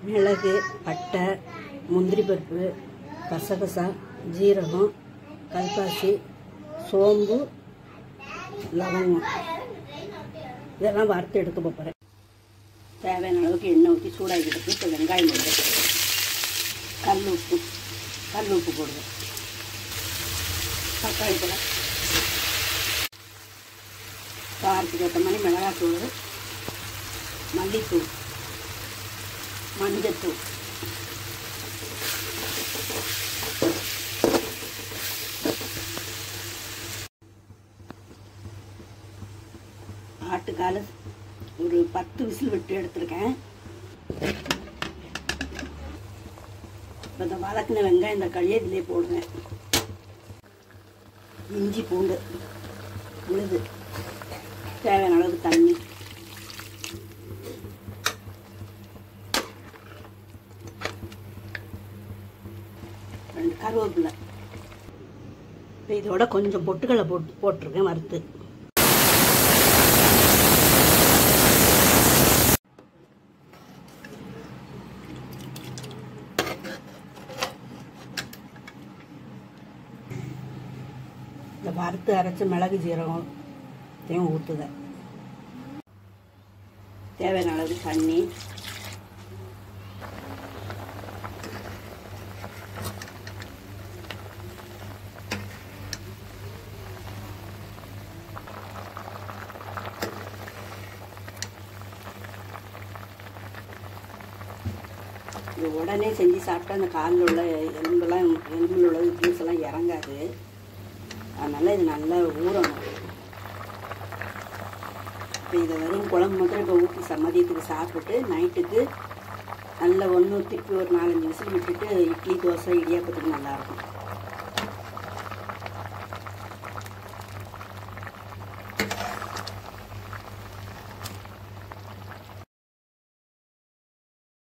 மிளகு பட்டை முந்திரி பருப்பு கசகசா ஜீரகம் கல்பாசி சோம்பு லவங்கம் இதெல்லாம் வறுத்து எடுக்க போகிறேன் தேவையான அளவுக்கு எண்ணெய் ஊற்றி சூடாகிக்கிட்டு இப்போ வெங்காயம் போடுறேன் கல் உப்பு கல் உப்பு போடுவேன் தக்காளி பழம் காரத்துக்கு ஏற்ற மாதிரி மிளகாத்தூள் மல்லித்தூள் மஞ்சத்தூள் ஆட்டுக்கால் ஒரு பத்து விசில் விட்டு எடுத்திருக்கேன் இப்போ இந்த வதக்கின வெங்காயம் இந்த களியை இதிலே போடுறேன் இஞ்சி பூண்டு உழுது தேவையான அளவுக்கு தண்ணி ரெண்டு கருவேப்பிலை இப்போ இதோட கொஞ்சம் பொட்டுக்கடலை போட்டு போட்டிருக்கேன் வறுத்து இந்த வறுத்து அரைச்ச மிளகு ஜீரகத்தையும் ஊற்றுதேன் தேவையான அளவு தண்ணி இது உடனே செஞ்சு சாப்பிட்டா அந்த காலில் உள்ள எலும்பெல்லாம் எலும்பில் உள்ள ஜூஸ் எல்லாம் இறங்காது அதனால் இது நல்லா ஊறணும் இப்போ இதை வெறும் குழம்பு மட்டும் இப்போ ஊற்றி ச மதியத்துக்கு சாப்பிட்டுட்டு நைட்டுக்கு நல்லா ஒன்று திருப்பி ஒரு நாலஞ்சு விசில் விட்டுட்டு இட்லி தோசை இடியாப்பத்துக்கு நல்லாயிருக்கும்